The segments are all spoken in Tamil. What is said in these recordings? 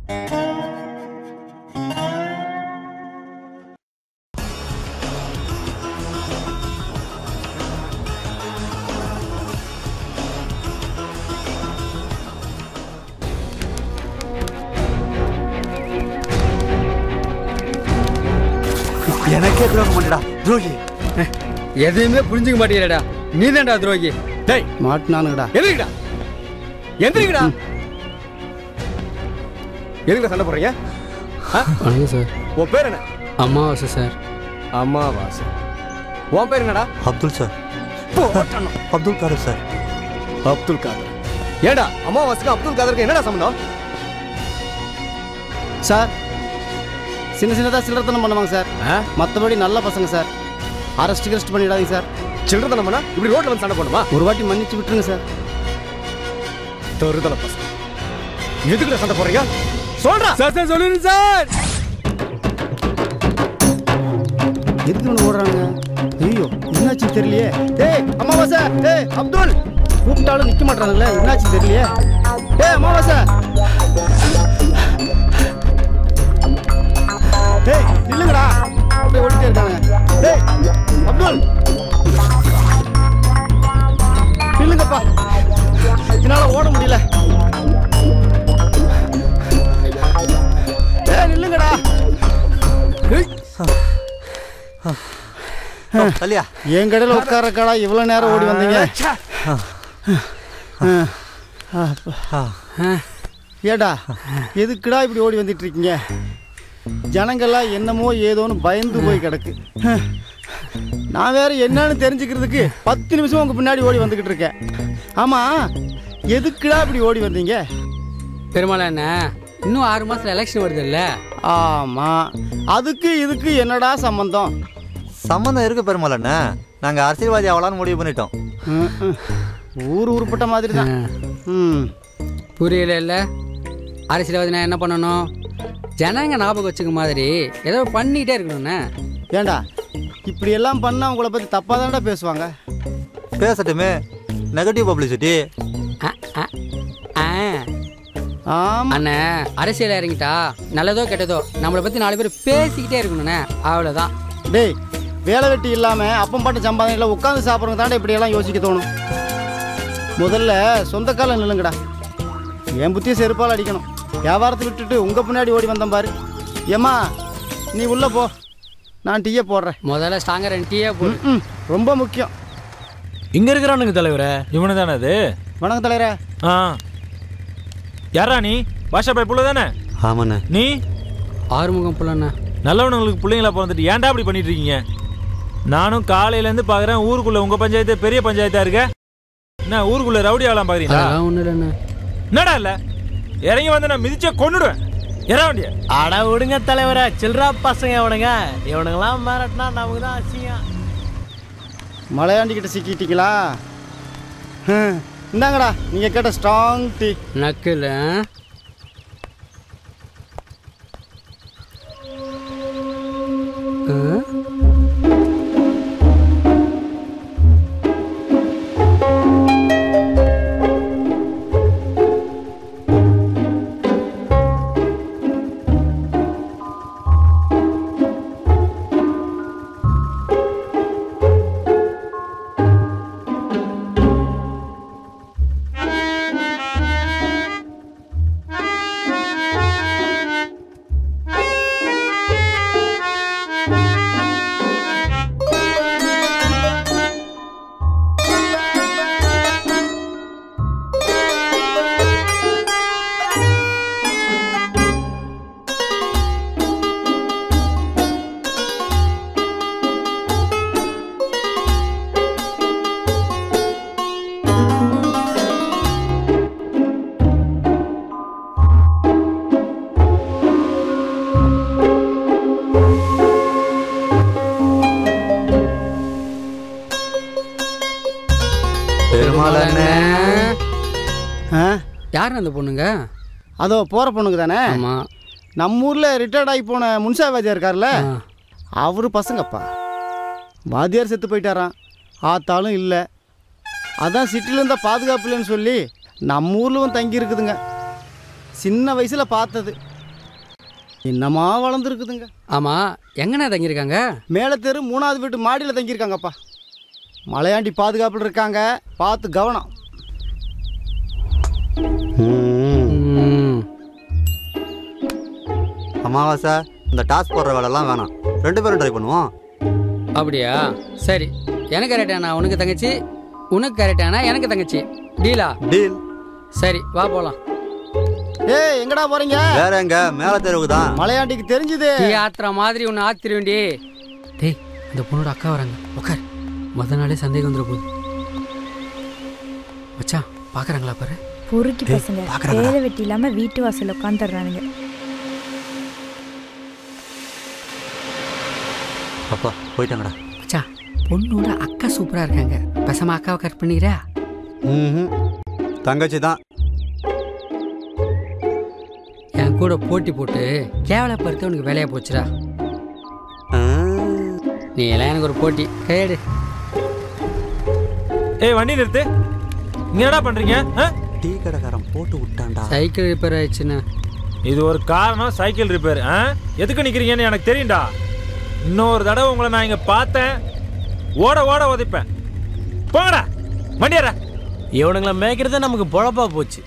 எனக்கே துரோகம் பண்ணடா துரோகி எதையுமே புரிஞ்சுக்க மாட்டேங்கிறடா நீ தான்டா துரோகி டேய் மாட்டினானுங்கடா எந்திரிக்கடா எந்திரிக்கடா எதுக்குடா சண்டை போடுறீங்க ஆ? வணக்கம் சார் உன் பேர் என்ன அமாவாசை சார் அம்மாவாசை உன் பேர் என்னடா அப்துல் சார் போட்டணும் அப்துல் காதர் சார் அப்துல் காதர் ஏடா அமாவாசைக்கு அப்துல் காதருக்கு என்னடா சம்பந்தம் சார் சின்ன சின்னதாக சில்லறத்தனம் பண்ணுவாங்க சார் மற்றபடி நல்ல பசங்க சார் அரெஸ்ட் கிரெஸ்ட் பண்ணிடாதீங்க சார் சில்லறதனம் பண்ணா இப்படி ரோட்ல வந்து சண்டை போடுமா ஒரு வாட்டி மன்னிச்சு விட்டுருங்க சார் தருதல பசங்க எதுக்குடா சண்டை போடுறீங்க சொல்றா சார் சார் சொல்லுங்க சார் எதுக்கு இவனு ஓடுறானுங்க ஐயோ என்னாச்சு தெரியலையே டேய் அமாவாசை டேய் அப்துல் கூப்பிட்டாலும் நிக்க மாட்டானுங்களே என்னாச்சு தெரியலையே டேய் அமாவாசை டேய் நில்லுங்கடா அப்படியே ஓடிட்டே இருக்காங்க டேய் அப்துல் நில்லுங்கப்பா என்னால ஓட முடியல டேய் நில்லுங்கடா இல்லையா என் கடையில் உட்காரக்காடா இவ்வளோ நேரம் ஓடி வந்தீங்க ஏடா எதுக்குடா இப்படி ஓடி வந்துட்டு இருக்கீங்க ஜனங்கள்லாம் என்னமோ ஏதோன்னு பயந்து போய் கிடக்கு நான் வேற என்னன்னு தெரிஞ்சுக்கிறதுக்கு பத்து நிமிஷம் உங்க பின்னாடி ஓடி வந்துகிட்டு இருக்கேன் ஆமா எதுக்குடா இப்படி ஓடி வந்தீங்க பெருமாள் என்ன இன்னும் ஆறு மாசத்துல எலெக்ஷன் வருது இல்ல ஆமா அதுக்கு இதுக்கு என்னடா சம்பந்தம் சம்மந்தம் இருக்கு பெருமாள் அண்ணா நாங்கள் அரசியல்வாதி ஆகலான்னு முடிவு பண்ணிட்டோம் ம், ம். ஊர் உருப்பட்ட மாதிரி தான் ம் புரியல இல்ல அரசியல்வாதி நான் என்ன பண்ணணும் ஜனங்க ஞாபகம் வச்சுக்க மாதிரி ஏதோ பண்ணிக்கிட்டே இருக்கணும்ண்ணே ஏண்டா இப்படி எல்லாம் பண்ணா உங்களை பத்தி தப்பா தான்டா பேசுவாங்க பேசட்டுமே நெகட்டிவ் பப்ளிசிட்டி ஆ, ஆ, ஆ. ஆமா அண்ணே அரசியல் இறங்கிட்டா நல்லதோ கெட்டதோ நம்மளை பத்தி நாலு பேர் பேசிக்கிட்டே இருக்கணும்ண்ணே அவ்வளவுதான் டேய் வேலை வெட்டி இல்லாம அப்பம் பாட்டு சம்பாதனையில உட்காந்து சாப்பிட்றவங்க தாண்டா இப்படி எல்லாம் யோசிக்க தோணும் முதல்ல சொந்த காலம் நில்லுங்கடா என் புத்தியை செருப்பால் அடிக்கணும் வியாபாரத்தை விட்டுட்டு உங்க பின்னாடி ஓடி வந்தேன் பாரு ஏம்மா நீ உள்ள போ நான் டீயை போடுறேன் முதல்ல ஸ்ட்ராங்கா ரெண்டு டீயே போடு ம் ரொம்ப முக்கியம் இங்க இருக்கிறானுங்க தலைவரே இவனு தானே அது வணக்கம் தலைவரே ஆ யாரா நீ பாஷா பாய் புள்ள தானே ஆமாண்ணே நீ ஆறுமுகம் புள்ளண்ணே நல்லவனுங்களுக்கு பிள்ளைங்களா பிறந்துட்டு ஏன்டா அப்படி பண்ணிட்டு இருக்கீங்க நானும் காலையில இருந்து பாக்குறேன் ஊருக்குள்ள உங்க பஞ்சாயத்து பெரிய பஞ்சாயத்தா இருக்க என்ன ஊருக்குள்ள ரவுடி ஆகலாம் பாக்குறீங்களா அதெல்லாம் ஒன்றும் இல்லைண்ணே என்னடா இல்ல இறங்கி வந்து நான் மிதிச்சே கொன்னுடுவேன் இற வண்டிய அட விடுங்க தலைவரே சில்றா பசங்க இவனுங்க இவனுங்களாம் மிரட்டினா நமக்கு தான் அசிங்கம் மலையாண்டிக்கிட்ட சிக்கிட்டீங்களா ஹம், இந்தாங்கடா நீங்க கேட்ட ஸ்ட்ராங் டீ நக்கல் ஆ? ஆ? பெருமாள் அண்ணே ஆ யாருண்ணே அந்த பொண்ணுங்க அதோ போற பொண்ணுங்க தானே ஆமா நம்ம ஊரில் ரிட்டையர்ட் ஆகி போன முன்சா வாத்தியார் இருக்கார்ல ஆ. அவரு பசங்கப்பா வாத்தியார் செத்து போயிட்டாராம் ஆத்தாலும் இல்லை அதான் சிட்டில இருந்தால் பாதுகாப்பு இல்லைன்னு சொல்லி நம்ம ஊர்ல வந்து தங்கி இருக்குதுங்க சின்ன வயசில் பார்த்தது என்னமா வளர்ந்துருக்குதுங்க ஆமாம் எங்கண்ணா தங்கியிருக்காங்க மேலே தெரு மூணாவது வீட்டு மாடியில் தங்கியிருக்காங்கப்பா மலையாண்டி பாதுகாப்பில் இருக்காங்க பார்த்து கவனம் ம், அமாவாசை இந்த டாஸ் போடுற வேலைலாம் வேணாம் ரெண்டு பேரும் ட்ரை பண்ணுவோம் அப்படியா சரி எனக்கு கரெக்டானா உனக்கு தங்கச்சி உனக்கு கரெக்டானா எனக்கு தங்கச்சி டீலா டீல் சரி வா போகலாம் ஏய் எங்கடா போறீங்க வேற எங்க மேல தெருவுக்கு தான் மலையாண்டிக்கு தெரிஞ்சுது டீ ஆத்துற மாதிரி ஒன்று ஆத்திருவேண்டி டேய் அந்த பொண்ணோட அக்கா வராங்க உட்கார் முத நாளே சந்தேகம் வந்துட போகுது மச்சான் பார்க்குறாங்களா பாரு பொறுக்கி பசங்க வேலை வெட்டி இல்லாம வீட்டு வாசல்ல உட்காந்துடுறானுங்க அப்பா போயிட்டாங்கடா மச்சான் பொண்ணோட அக்கா சூப்பராக இருக்காங்க பேசாம அக்காவை கட் பண்ணிக்கிறா ம் தங்கச்சி தான் என் கூட போட்டி போட்டு கேவலப்படுத்த உனக்கு வேலையா போச்சுடா நீ எல்லாம் எனக்கு ஒரு போட்டி கையெடு ஏய் வண்டி நிறுத்து இங்க என்னடா பண்றீங்க ஆ? டீ கடைக்காரன் போட்டு விட்டான்டா சைக்கிள் ரிப்பேர் ஆயிடுச்சுண்ணா இது ஒரு காரணம் சைக்கிள் ரிப்பேர் ஆ எதுக்கு நிக்கிறீங்கன்னு எனக்கு தெரியும்டா இன்னொரு தடவை உங்களை நான் இங்க பார்த்தேன் ஓட ஓட உதைப்பேன் போங்கடா வண்டியாரா இவனுங்களை மேய்க்கிறதே நமக்கு பொழப்பா போச்சு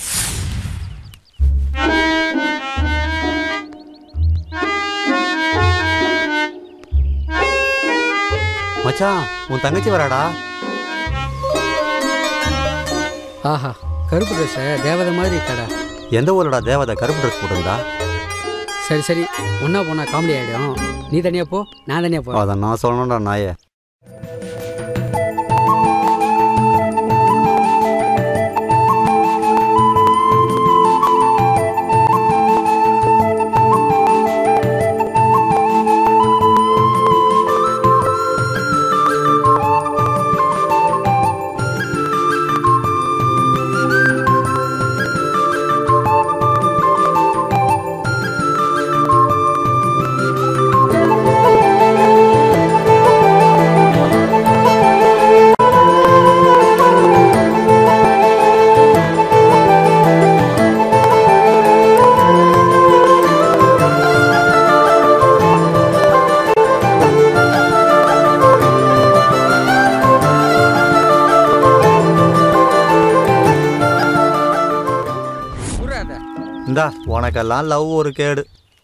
மச்சான் உன் தங்கச்சி வராடா ஆஹா கருப்பு ட்ரெஸ்ஸை தேவதை மாதிரி இருக்காடா எந்த ஊர்லடா தேவதை கருப்பு ட்ரெஸ் போட்டிருந்தா சரி சரி ஒன்றா போனா காமெடி ஆகிடும் நீ தனியாக போ நான் தனியாக போ அதை நான் சொல்லணும்டா நாயே புரியாத இந்தா உனக்கெல்லாம் லவ் ஒரு கேடு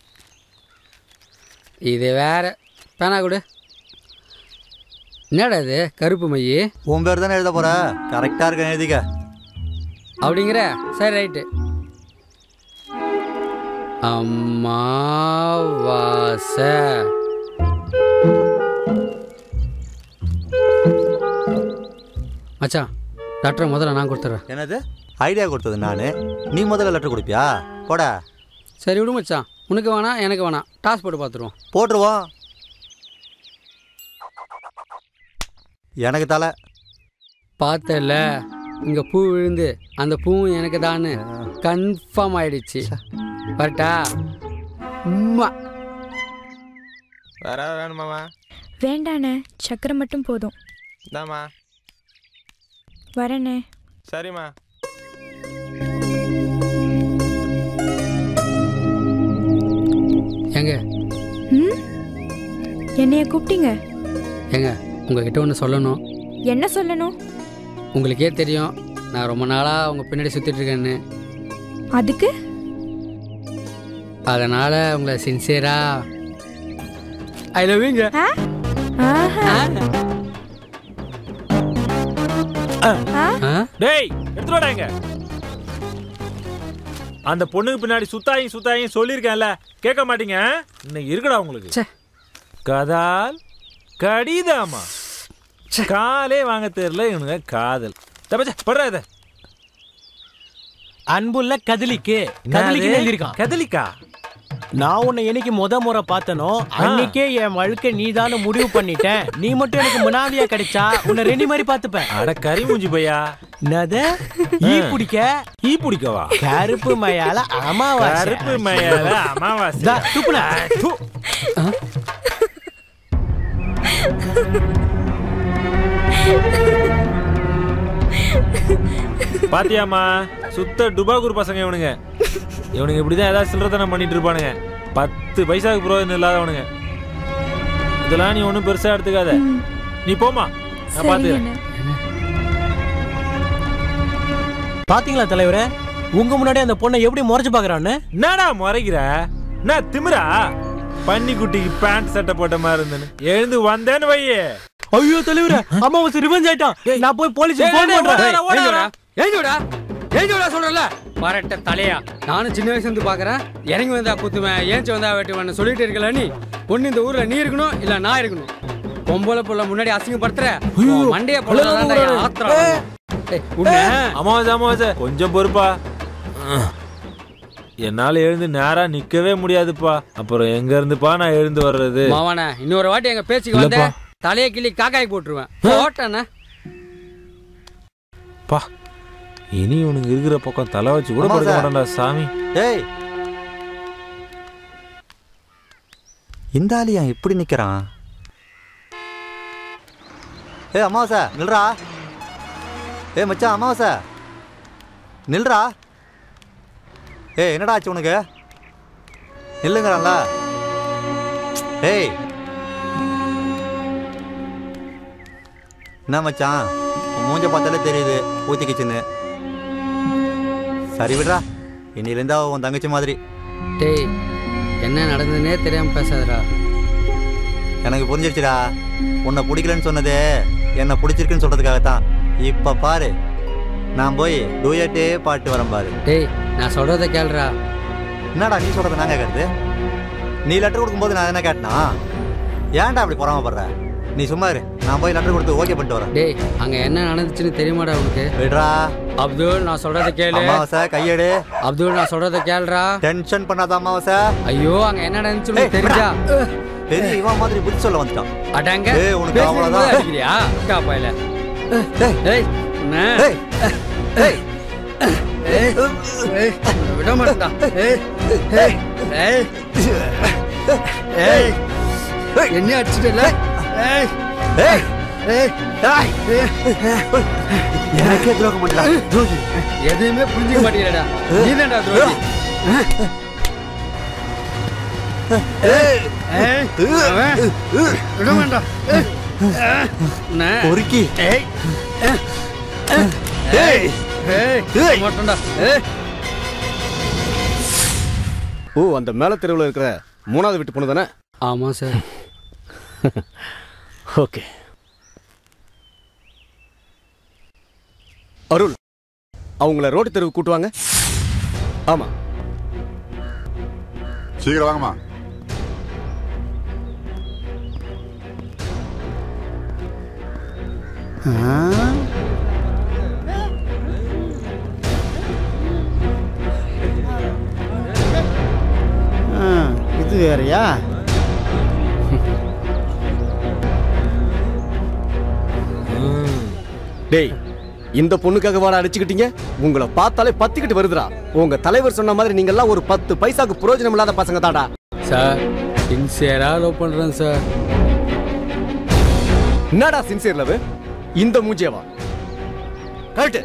இது வேற பேனா கொடு என்னடா இது கருப்பு மையி உன் பேர் தானே எழுத போற கரெக்டா இருக்க எழுதிக்க அப்படிங்கிற சரி ரைட்டு அம்மாவாசை மச்சான் டாக்டர் முதல்ல நான் கொடுத்துட்றேன் என்னது ஐடியா கொடுத்தது நானு நீ முதல்ல லெட்டர் கொடுப்பியா போட சரி விடு மச்சான் உனக்கு வேணாம் எனக்கு வேணாம் டாஸ் போட்டு பார்த்துருவோம் போட்டுருவோம் எனக்கு தலை பார்த்தல இங்கே பூ விழுந்து அந்த பூவும் எனக்கு தான்னு கன்ஃபார்ம் ஆயிடுச்சு வரட்டா உம்மா வேற ஏதாவது வேணுமாம்மா வேண்டாண்ணே சக்கரை மட்டும் போதும் இந்தாம்மா வரேண்ணே சரிம்மா ஏங்க ம் என்னைய கூப்பிட்டீங்க ஏங்க உங்ககிட்ட ஒன்று சொல்லணும் என்ன சொல்லணும் உங்களுக்கே தெரியும் நான் ரொம்ப நாளாக உங்கள் பின்னாடி சுற்றிட்டு இருக்கேன்னு அதுக்கு அதனால் உங்களை சின்சியரா ஐ லவ் யூங்க ஆ? ஆஹா. ஆ? டேய் எடுத்துட்டு வாடா இங்க அந்த பொண்ணுக்கு பின்னாடி சுத்தாயும் சுத்தாயும் சொல்லியிருக்கேன்ல கேட்க மாட்டீங்க இன்னைக்கு இருக்குடா உங்களுக்கு ச்சே. கதால் கடிதாமா காலே வாங்க தெரியல இவனுங்க காதல் தப்பச்சா படுறா இத அன்புள்ள கதலிக்கு கதலிக்கு எழுதியிருக்கான் கதலிக்கா நான் உன்னை என்னைக்கு முத முறை பார்த்தனோ அன்னைக்கே என் வாழ்க்கை நீதான்னு முடிவு பண்ணிட்டேன் நீ மட்டும் எனக்கு முன்னாடியா கிடைச்சா உன்னை ரெண்டு மாதிரி பார்த்துப்பேன் அட கறி மூஞ்சி பையா என்னது ஈ பிடிக்க ஈ பிடிக்கவா கருப்பு மயால அமாவாசை கருப்பு மயில அமாவாசை தா, துப்புன. தூ. பாத்தியாமா சுத்த டுபாகூர் பசங்க இவனுங்க இவனுங்க இப்படிதான் ஏதாவது சில்லறத்தனம் பண்ணிட்டு இருப்பானுங்க பத்து பைசாவுக்கு புரோஜனம் இல்லாதவனுங்க இதெல்லாம் நீ ஒன்றும் பெருசா எடுத்துக்காத நீ போமா நான் பார்த்துக்கிறேன் சரிங்கண்ணே பாத்தீங்களா தலைவரே உங்க முன்னாடி அந்த பொண்ணை எப்படி முறைச்சு பாக்குறான்னு என்னடா முறைக்கிற என்ன திமிரா பன்னிக்குட்டிக்கு பேண்ட் சட்டை போட்ட மாதிரி இருந்தேன்னு எழுந்து வந்தேன்னு வையே ஐயோ தலைவரே அம்மாவை ரிவெஞ்ச் ஆயிட்டான் நான் போய் போலீஸ் ஏய், போன் ஏய், பண்றேன் ஓடாத, ஓடாத. ஏஞ்சோடா ஏஞ்சோடா சொல்றல பரட்ட தலையா நானும் சின்ன வயசுல இருந்து பாக்குறேன் இறங்கி வந்தா குத்துவேன் ஏஞ்சி வந்தா வெட்டுவேன் சொல்லிட்டு இருக்கல நீ ஒண்ணு இந்த ஊர்ல நீ இருக்கணும் இல்ல நான் இருக்கணும் பொம்பளை புள்ள முன்னாடி அசிங்கப்படுத்துற உன் மண்டைய போடுறதா ஆத்திரம் ஏய், உன்னை அமாவாசை அமாவாசை கொஞ்சம் பொறுப்பா என்னால எழுந்து நேரா நிக்கவே முடியாதுப்பா அப்புறம் எங்க இருந்துப்பா நான் எழுந்து வர்றது மாவானே இன்னொரு வாட்டி எங்க பேச்சுக்கு வந்த இல்லப்பா. தலையை கிள்ளி காக்காய் போட்டுருவேன் போட்டேண்ணே பா இனி உனக்கு இருக்கிற பக்கம் தலை வச்சு கூட ஆமா படுக்க சார். மாட்டேன்டா சாமி ஏய் இந்த ஆளு ஏன் இப்படி நிக்கிறான் ஏய் அமாவாசை நில்றா ஏய் மச்சான் அமாவாசை நில்றா ஏய் என்னடா ஆச்சு உனக்கு நில்லுங்கிறான்ல ஏய் என்ன மச்சான் உன் மூஞ்ச பார்த்தாலே தெரியுது ஊத்திக்கிச்சுன்னு சரி விடுறா இன்னிலேருந்து அவ உன் தங்கச்சி மாதிரி டேய் என்ன நடந்ததுன்னே தெரியாம பேசாதடா எனக்கு புரிஞ்சிருச்சுடா உன்னை பிடிக்கலன்னு சொன்னதே என்னை பிடிச்சிருக்குன்னு சொல்றதுக்காகத்தான் இப்ப பாரு நான் போய் டூயட்டே பாட்டு வரேன் பாரு டேய் நான் சொல்றத கேளுடா என்னடா நீ சொல்றத நான் கேட்கறது நீ லெட்டர் கொடுக்கும்போது நான் என்ன கேட்டனா ஏன்டா அப்படி பொறாமப்படுற நீ சும்மா இரு நான் போய் லெட்டர் கொடுத்து ஓகே பண்ணிட்டு வரேன் டேய் அங்க என்ன நடந்துச்சுன்னு தெரியுமாடா உனக்கு விடுறா அப்துல் நான் சொல்றத கேளு அமாவாசை கையெடு அப்துல் நான் சொல்றத கேளுடா டென்ஷன் பண்ணாத அமாவாசை ஐயோ அங்க என்ன நடந்துச்சு ஏய், உனக்கு தெரிஞ்சா பெரிய இவன் மாதிரி புத்தி சொல்ல வந்துட்டான் அடங்க ஏய், உனக்கு பேசும்போது அவ்வளவுதான். அடிக்கிறியா அக்கா பாயில டேய், ஏய் உன்னை டேய், டேய். ஏய், ஏய், உன்னை விட மாட்டேன்டா ஏய் ஏய் ஏய் ஏய் என்ன அடிச்சிட்டல ஏய் ஏய், ஏய் ஏய். எனக்கே துரோகம் பண்ணா துரோகி எதையுமே புரிஞ்சுக்க மாட்டேங்கிறடா நீதான்டா துரோகி ஏய் ஏய் அவன் விட மாட்டான் ஏய், உன்னை பொறுக்கி ஏய் ஏய் ஏய் ஏய். மாட்டேன்டா ஏய் ஓ அந்த மேல தெருவில் இருக்கிற மூணாவது வீட்டு பொண்ணு தானே ஆமா சார் ஓகே அருள் அவங்கள ரோட்டு தெருவுக்கு கூட்டுவாங்க ஆமா சீக்கிரம் வாங்கம்மா ஆ, இது வேறயா டேய் இந்த பொண்ணுக்காக வாட அடிச்சுக்கிட்டீங்க உங்களை பார்த்தாலே பத்திக்கிட்டு வருதுடா உங்க தலைவர் சொன்ன மாதிரி நீங்க எல்லாம் ஒரு பத்து பைசாக்கு பிரயோஜனம் இல்லாத பசங்க தாடா சார் சின்சியரா லவ் பண்றேன் சார் என்னடா சின்சியர் லவ் இந்த மூஞ்சியவா கழட்டு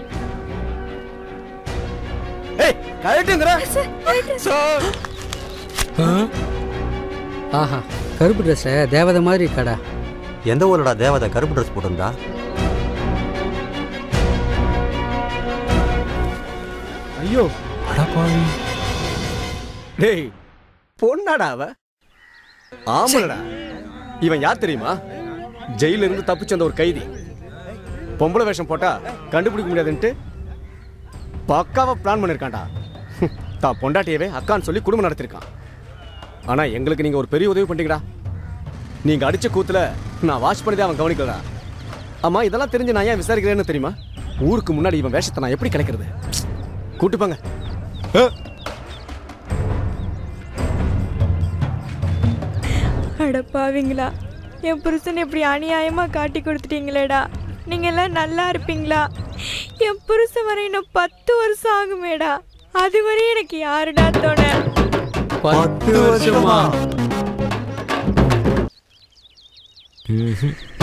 ஏய் கழட்டுங்கற சார் ஆஹா கருப்பு ட்ரெஸ் தேவதை மாதிரி இருக்காடா எந்த ஊர்லடா தேவதை கருப்பு ட்ரெஸ் போட்டிருந்தா ஐயோ டேய் பொண்ணாடா அவ ஆமாடா இவன் யார் தெரியுமா ஜெயில இருந்து தப்பிச்ச அந்த ஒரு கைதி பொம்பளை வேஷம் போட்டா கண்டுபிடிக்க முடியாதுன்ட்டு பக்காவா பிளான் பண்ணிருக்கான்டா தான் பொண்டாட்டியவே அக்கான்னு சொல்லி குடும்பம் நடத்திருக்கான் ஆனா எங்களுக்கு நீங்க ஒரு பெரிய உதவி பண்ணிட்டீங்கடா நீங்க அடிச்ச கூத்துல நான் வாஷ் பண்ணதே அவன் கவனிக்கலடா ஆமா இதெல்லாம் தெரிஞ்சு நான் ஏன் விசாரிக்கிறேன்னு தெரியுமா ஊருக்கு முன்னாடி இவன் வேஷத்தை நான் எப்படி கிடைக்கிறது கூட்டு போங்க ஆ அடப்பாவீங்களா என் புருஷன் இப்படி அநியாயமா காட்டி கொடுத்துட்டீங்களேடா நீங்க எல்லாம் நல்லா இருப்பீங்களா என் புருஷன் வர இன்னும் பத்து வருஷம் ஆகுமேடா அது வரை எனக்கு யாருடா தோண பத்து வருஷமா ம்ஹும்.